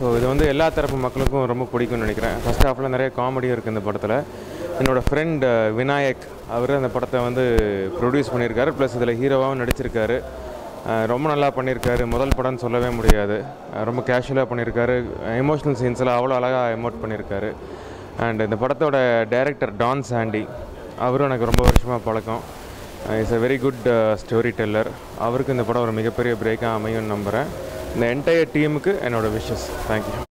so இது வந்து எல்லா தரப்பு மக்களுக்கும் ரொம்ப பிடிக்கும்னு நினைக்கிறேன் ஃபஸ்ட் ஹாஃபில் நிறைய காமெடியும் இருக்குது இந்த படத்தில் என்னோடய ஃப்ரெண்ட் விநாயக் அவர் அந்த படத்தை வந்து ப்ரொடியூஸ் பண்ணியிருக்காரு ப்ளஸ் இதில் ஹீரோவாகவும் நடிச்சிருக்காரு அஹ் ரொம்ப நல்லா பண்ணியிருக்காரு முதல் படம்னு சொல்லவே முடியாது அஹ் ரொம்ப கேஷுவலாக பண்ணியிருக்காரு எமோஷ்னல் சீன்ஸில் அவ்வளோ அழகாக எமோட் பண்ணியிருக்காரு அண்ட் இந்த படத்தோட டைரக்டர் டான் சாண்டி அவரும் எனக்கு ரொம்ப வருஷமாக பழக்கம் is a very good story teller அவருக்கு இந்த படம் ஒரு மிகப்பெரிய பிரேக்காக அமையும்னு நம்புகிறேன் இந்த என்டையர் டீமுக்கு என்னோட விஷஸ் தேங்க்யூ